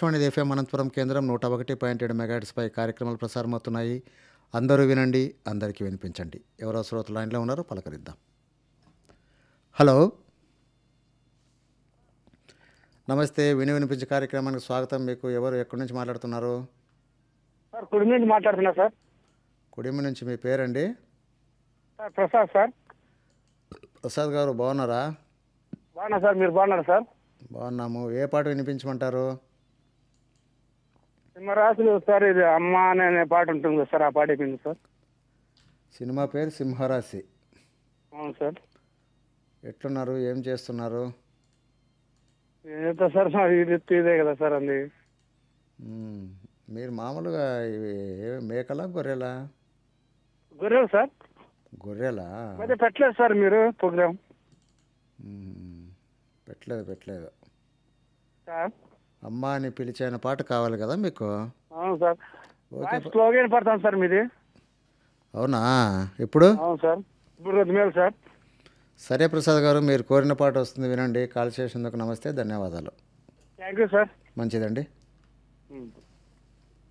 Akashvani FM Anantapuram కేంద్రం నూట ఒకటి పాయింట్ ఏడు మెగాహెట్స్పై కార్యక్రమాలు ప్రసారమవుతున్నాయి అందరూ వినండి అందరికీ వినిపించండి ఎవరో శ్రోతలు లైన్లో ఉన్నారో పలకరిద్దాం హలో నమస్తే విని వినిపించే కార్యక్రమానికి స్వాగతం మీకు ఎవరు ఎక్కడి నుంచి మాట్లాడుతున్నారు సార్ కుడి నుండి మాట్లాడుతున్నా సార్ కుడిమి నుంచి మీ పేరండి సార్ ప్రసాద్ సార్ ప్రసాద్ గారు బాగున్నారా బాగున్నా సార్ మీరు బాగున్నారా సార్ బాగున్నాము ఏ పాట వినిపించమంటారు సింహరాశులు సార్ ఇది అమ్మ అనే పాట ఉంటుంది కదా సార్ ఆ పాట అయిపోయింది సార్ సినిమా పేరు సింహరాశి అవును సార్ ఎట్లున్నారు ఏం చేస్తున్నారు ఏదో సార్ మాది ఇది ఇదే కదా సార్ అంది మ్మ్. మీరు మామూలుగా ఇవి ఏ- మేకలా గొర్రెలా గొర్రెలు సార్ గొర్రెలా మధ్య పెట్టలేదు సార్ మీరు ప్రోగ్రామ్ మ్మ్. పెట్టలేదు పెట్టలేదు సార్ అమ్మ అని పిలిచిన పాట కావాలి కదా మీకు అవును సార్ ఓకే వాయిస్ స్లోగా పడతాను సార్ మీది అవునా ఇప్పుడు అవును సార్ ఇప్పుడు రోజు మేలు సార్ సరే ప్రసాద్ గారు మీరు కోరిన పాట వస్తుంది వినండి కాల్ చేసినందుకు నమస్తే ధన్యవాదాలు థ్యాంక్ యూ సార్ మంచిదండి ఉమ్.